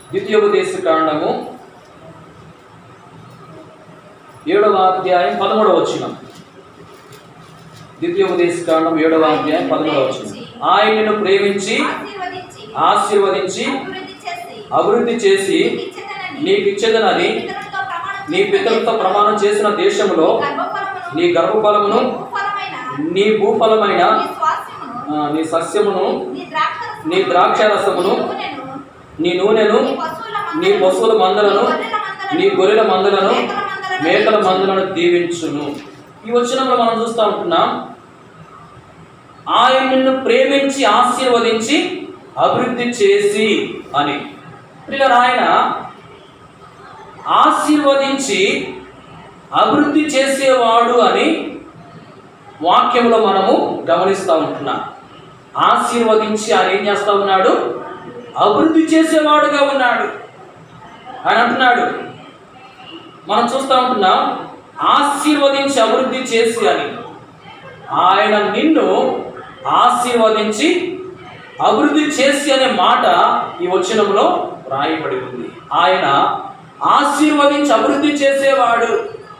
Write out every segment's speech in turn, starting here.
ద్వితీయోపదేశ కాండము ఏడవ అధ్యాయం పదమూడవ వచ్చిన ద్వితీయోపదేశ కాండం ఏడవ అధ్యాయం పదమూడవ వచ్చిన ఆయనను ప్రేమించి ఆశీర్వదించి ఆశీర్వదించి అభివృద్ధి చేసి అభివృద్ధి చేసి ఇచ్చేదనని నీకు ఇచ్చేదనని పితరులతో ప్రమాణం నీ పితరులతో ప్రమాణం చేసిన దేశములో గర్భఫలమును, నీ గర్భఫలమును భూఫలమైన నీ భూఫలమైన నీ స్వాస్థ్యమును, ఆ, నీ సస్యమును నీ ద్రాక్షరసమును, నీ ద్రాక్షారసమును, నీ నూనెను, నీ నూనెను నీ పశువుల నీ పశువుల మందలను నీ గొర్రెల మందలను మేకల మందలను దీవించును ఈ వచనంలో మనం చూస్తూ ఉంటున్నాం ఆయన నిన్ను ప్రేమించి ఆశీర్వదించి అభివృద్ధి చేసి అని పిల్లలు ఆయన ఆశీర్వదించి అభివృద్ధి చేసేవాడు అని వాక్యంలో మనము గమనిస్తూ ఉంటున్నాం ఆశీర్వదించి ఆయన ఏం చేస్తా ఉన్నాడు అభివృద్ధి చేసేవాడుగా ఉన్నాడు ఆయన అంటున్నాడు మనం చూస్తూ ఉంటున్నాం ఆశీర్వదించి అభివృద్ధి చేసి అని ఆయన నిన్ను ఆశీర్వదించి అభివృద్ధి చేసి అనే మాట ఈ వచనంలో రాయబడి ఉంది ఆయన ఆశీర్వదించి అభివృద్ధి చేసేవాడు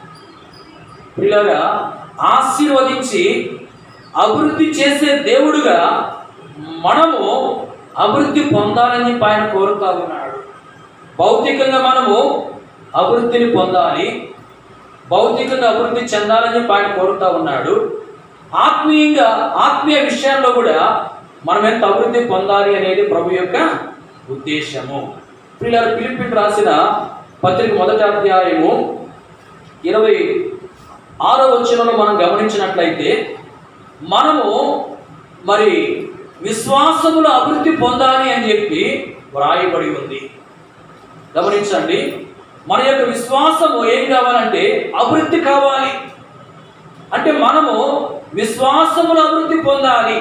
పిల్లగా ఆశీర్వదించి అభివృద్ధి చేసే దేవుడుగా మనము అభివృద్ధి పొందాలని చెప్పి ఆయన కోరుతా ఉన్నాడు భౌతికంగా మనము అభివృద్ధిని పొందాలి భౌతికంగా అభివృద్ధి చెందాలని చెప్పి ఆయన కోరుతా ఉన్నాడు ఆత్మీయంగా ఆత్మీయ విషయాల్లో కూడా మనం ఎంత అభివృద్ధి పొందాలి అనేది ప్రభు యొక్క ఉద్దేశము పిల్లలు పిలిపికి రాసిన పత్రిక మొదటి అధ్యాయము ఇరవై ఆరో వచనంలో మనం గమనించినట్లయితే మనము మరి విశ్వాసములో అభివృద్ధి పొందాలి అని చెప్పి వ్రాయబడి ఉంది గమనించండి మన యొక్క విశ్వాసము ఏం కావాలంటే అభివృద్ధి కావాలి అంటే మనము విశ్వాసములో అభివృద్ధి పొందాలి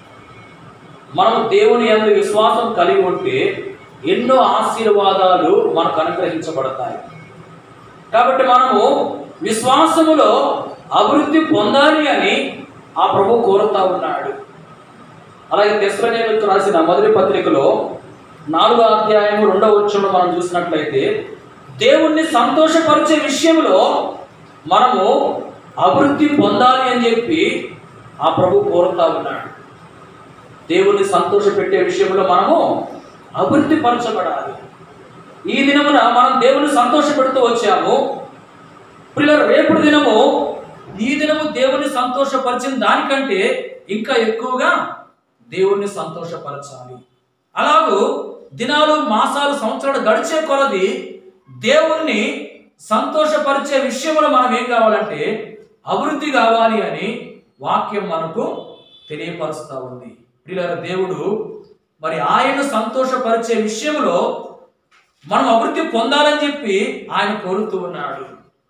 మనము దేవుని యందు విశ్వాసం కలిగి ఉంటే ఎన్నో ఆశీర్వాదాలు మనకు అనుగ్రహించబడతాయి కాబట్టి మనము విశ్వాసములో అభివృద్ధి పొందాలి అని ఆ ప్రభు కోరుతా ఉన్నాడు అలాగే తెస్రనేలకు రాసిన మొదటి పత్రికలో నాలుగో అధ్యాయము రెండవ వచ్చంలో మనం చూసినట్లయితే దేవుణ్ణి సంతోషపరిచే విషయంలో మనము అభివృద్ధి పొందాలి అని చెప్పి ఆ ప్రభు కోరుతా ఉన్నాడు దేవుణ్ణి సంతోషపెట్టే విషయంలో మనము అభివృద్ధి పరచబడాలి ఈ దినమున మనం దేవుని సంతోషపెడుతూ వచ్చాము పిల్లలు రేపటి దినము ఈ దినము దేవుని సంతోషపరిచిన దానికంటే ఇంకా ఎక్కువగా దేవుణ్ణి సంతోషపరచాలి అలాగూ దినాలు మాసాలు సంవత్సరాలు గడిచే కొలది దేవుణ్ణి సంతోషపరిచే విషయంలో మనం ఏం కావాలంటే అభివృద్ధి కావాలి అని వాక్యం మనకు తెలియపరుస్తూ ఉంది పిల్లల దేవుడు మరి ఆయన్ను సంతోషపరిచే విషయంలో మనం అభివృద్ధి పొందాలని చెప్పి ఆయన కోరుతూ ఉన్నాడు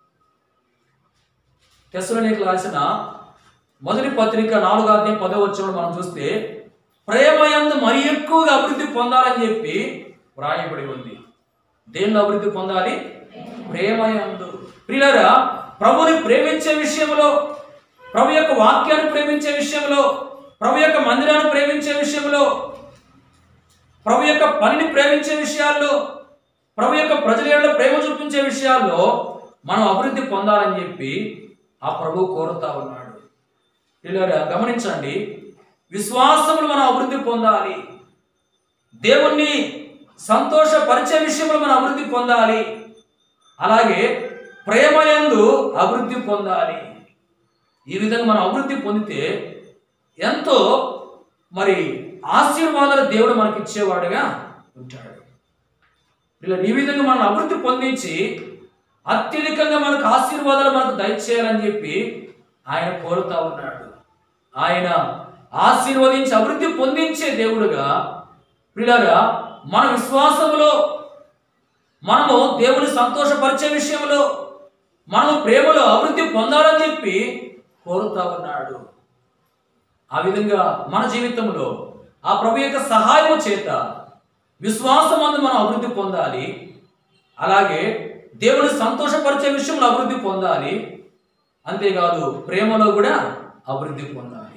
తెసలోనికలకు రాసిన మొదటి పత్రిక నాలుగో అధ్యాయం పదో వచ్చినప్పుడు మనం చూస్తే ప్రేమయందు మరి ఎక్కువగా అభివృద్ధి పొందాలని చెప్పి వ్రాయబడి ఉంది దేనిలో అభివృద్ధి పొందాలి ప్రేమయందు ప్రియులరా ప్రభుని ప్రేమించే విషయంలో ప్రభు యొక్క వాక్యాన్ని ప్రేమించే విషయంలో ప్రభు యొక్క మందిరాన్ని ప్రేమించే విషయంలో ప్రభు యొక్క పనిని ప్రేమించే విషయాల్లో ప్రభు యొక్క ప్రజలలో ప్రేమ చూపించే విషయాల్లో మనం అభివృద్ధి పొందాలని చెప్పి ఆ ప్రభు కోరుతా ఉన్నాడు పిల్లరా గమనించండి విశ్వాసములు మనం అభివృద్ధి పొందాలి దేవుణ్ణి సంతోషపరిచే విషయంలో మనం అభివృద్ధి పొందాలి అలాగే ప్రేమయందు అభివృద్ధి పొందాలి ఈ విధంగా మనం అభివృద్ధి పొందితే ఎంతో మరి ఆశీర్వాదాలు దేవుడు మనకి ఇచ్చేవాడుగా ఉంటాడు ఇలా ఈ విధంగా మనం అభివృద్ధి పొందించి అత్యధికంగా మనకు ఆశీర్వాదాలు మనకు దయచేయాలని చెప్పి ఆయన కోరుతా ఉన్నాడు ఆయన ఆశీర్వదించి అభివృద్ధి పొందించే దేవుడుగా పిల్లగా మన విశ్వాసములో మనము దేవుని సంతోషపరిచే విషయంలో మనము ప్రేమలో అభివృద్ధి పొందాలని చెప్పి కోరుతా ఉన్నాడు ఆ విధంగా మన జీవితంలో ఆ ప్రభు యొక్క సహాయం చేత విశ్వాసమందు మనం అభివృద్ధి పొందాలి అలాగే దేవుని సంతోషపరిచే విషయంలో అభివృద్ధి పొందాలి అంతేకాదు ప్రేమలో కూడా అభివృద్ధి పొందాలి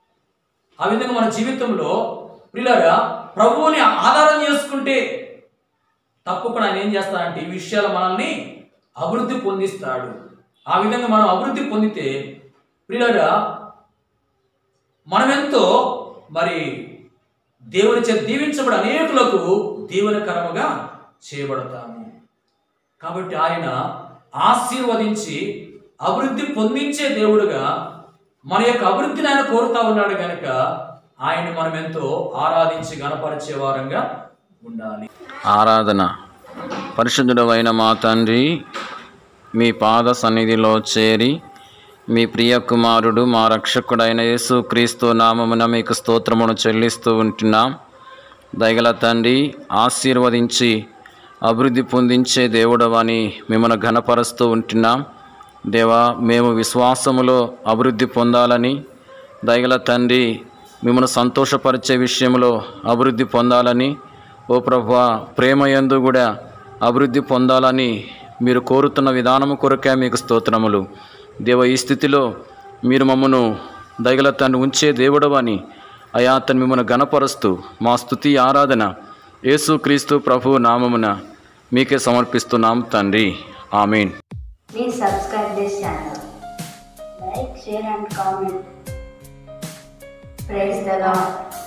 ఆ విధంగా మన జీవితంలో పిల్లగా ప్రభువుని ఆధారం చేసుకుంటే తప్పకుండా ఆయన ఏం చేస్తాడంటే ఈ విషయాలు మనల్ని అభివృద్ధి పొందిస్తాడు ఆ విధంగా మనం అభివృద్ధి పొందితే ప్రియులరా మనమెంతో మరి దేవుని చేత దీవించబడి అనేకులకు దీవెనకరముగా చేయబడతాము కాబట్టి ఆయన ఆశీర్వదించి అభివృద్ధి పొందించే దేవుడుగా మన యొక్క అభివృద్ధిని ఆయన కోరుతా ఉన్నాడు కనుక ఆయన మనం ఎంతో ఆరాధించి గణపరిచే వారంగా ఉండాలి ఆరాధన పరిశుద్ధుడవైన మా తండ్రి మీ పాద సన్నిధిలో చేరి మీ ప్రియ కుమారుడు మా రక్షకుడైన యేసు క్రీస్తు నామమున మీకు స్తోత్రమును చెల్లిస్తూ ఉంటున్నాం దయగల తండ్రి ఆశీర్వదించి అభివృద్ధి పొందించే దేవుడవని మిమ్మల్ని ఘనపరుస్తూ ఉంటున్నాం దేవా మేము విశ్వాసములో అభివృద్ధి పొందాలని దయగల తండ్రి మిమ్మల్ని సంతోషపరిచే విషయంలో అభివృద్ధి పొందాలని ఓ ప్రభా ప్రేమయందు కూడా అభివృద్ధి పొందాలని మీరు కోరుతున్న విధానము కొరకే మీకు స్తోత్రములు దేవ ఈ స్థితిలో మీరు మమ్మను దయగల తండ్రి ఉంచే దేవుడవని అయా అతను మిమ్మల్ని గణపరుస్తూ మా స్థుతి ఆరాధన యేసుక్రీస్తు ప్రభు నామమున మీకే సమర్పిస్తున్నాం తండ్రి ఆమీన్ Please subscribe this channel. Like, share and comment. Praise the Lord.